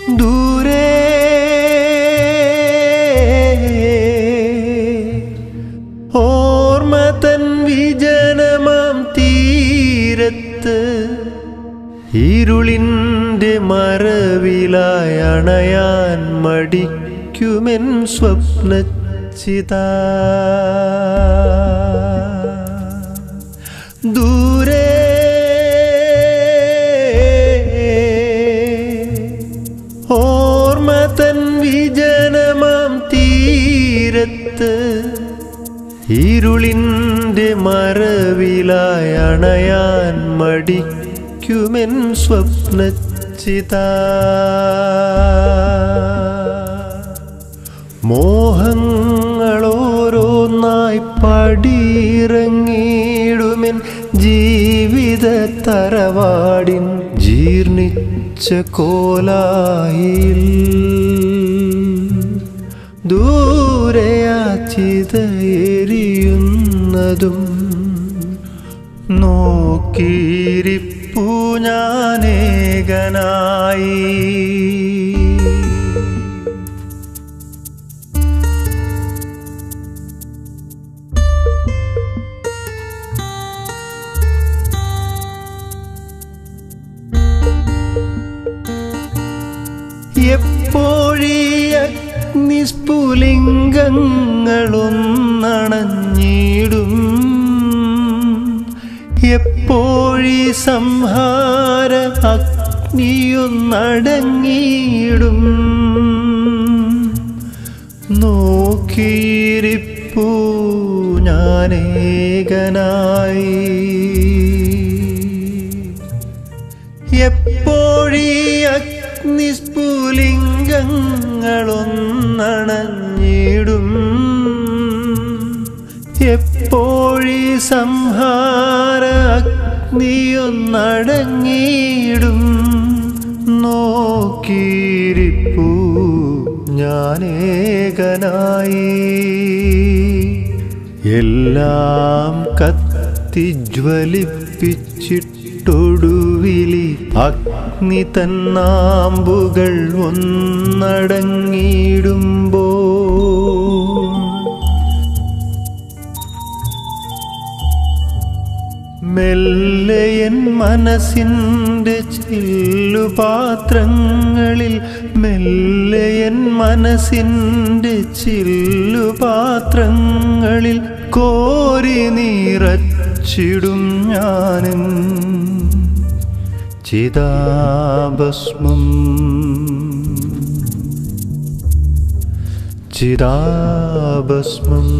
ദൂരെ ഓർമ്മ തൻ വിജനമാം തീരത്ത് ഇരുളിൻ്റെ മറവിലായി അണയാൻ മടിക്കുമെൻ സ്വപ്നച്ചിത ദൂരെ ഓർമ്മ തൻ വിജനമാം തീരത്ത് ഇരുളിൻ്റെ മറവിലായി അണയാൻ മടിക്കുമെൻ സ്വപ്നച്ചിത മോഹങ്ങളോരോന്നായി പടിയിറങ്ങിയിടുമെൻ ജീവിത തറവാടിൻ ജീർണിച്ച കോലായിൽ ദൂരയാചിതയെരിയുന്നതും നോക്കിയിരിപ്പു ഞാനേകനായി എപ്പോഴീ അഗ്നിസ്ഫുലിംഗങ്ങളൊന്നണഞ്ഞിടും എപ്പോഴീ സംഹാര അഗ്നിയൊന്നടങ്ങിയിടും നോക്കിയിരിപ്പു ഞാനേകനായി എപ്പോഴീ അഗ്നിസ്ഫുലിംഗങ്ങളൊന്നണഞ്ഞിടും എപ്പോഴീ സംഹാര അഗ്നിയൊന്നടങ്ങിയിടും നോക്കിയിരിപ്പു ഞാനേകനായി എല്ലാം കത്തിജ്വലിപ്പിച്ചിട്ടൊടുവിലി അഗ്നി തന്നാമ്പുകൾ ഒന്നടങ്ങിയിടുമ്പോ മെല്ലയൻ മനസ്സിൻ്റെ ചില്ലുപാത്രങ്ങളിൽ മെല്ലയൻ മനസ്സിൻ്റെ ചില്ലുപാത്രങ്ങളിൽ കോരി നിറച്ചിടും ഞാനും ചിതാഭസ്മം ചിതാഭസ്മം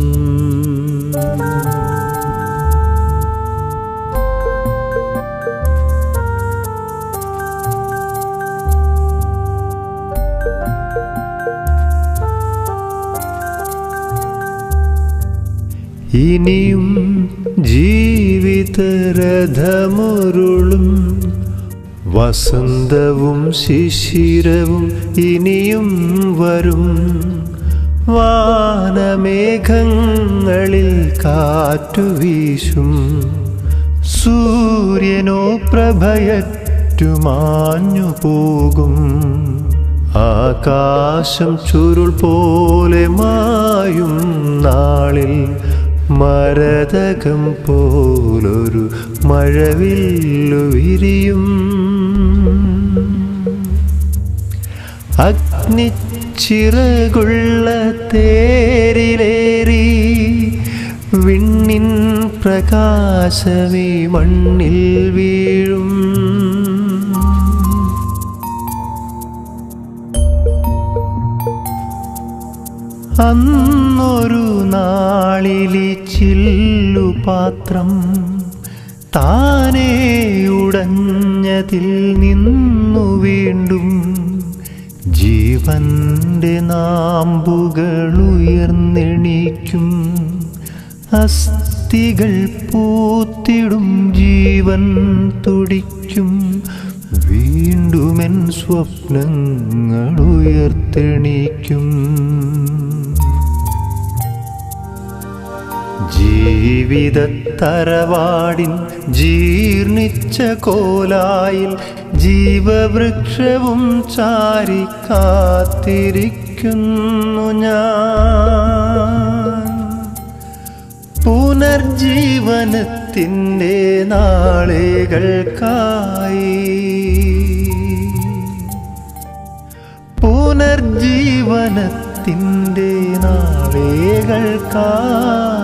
ഇനിയും ജീവിതരഥമൊരുളും വസന്തവും ശിശിരവും ഇനിയും വരും വാനമേഘങ്ങളിൽ കാറ്റുവീശും സൂര്യനോ പ്രഭയറ്റുമാഞ്ഞു പോകും ആകാശം ചുരുൾ പോലെ മായും നാളിൽ മരതകം പോലൊരു മഴവില്ലു വിരിയും അഗ്നിച്ചിറകുള്ള തേരിലേറി വിണ്ണിൻ പ്രകാശമേ മണ്ണിൽ വീഴും അന്നൊരു നാളിലി ചില്ലുപാത്രം താനേ ഉടഞ്ഞതിൽ നിന്നു വീണ്ടും ജീവന്റെ നാമ്പുകൾ ഉയർന്നെണീക്കും അസ്ഥികൾ പൂത്തിടും ജീവൻ തുടിക്കും വീണ്ടുമെൻ സ്വപ്നങ്ങൾ ഉയർത്തെണീക്കും ജീവിത തറവാടിൻ ജീർണിച്ച കോലായിൽ ജീവവൃക്ഷവും ചാരി കാത്തിരിക്കുന്നു ഞാൻ പുനർജീവനത്തിൻ്റെ നാളുകൾക്കായി പുനർജീവനത്തിൻ്റെ നാളുകൾക്കായി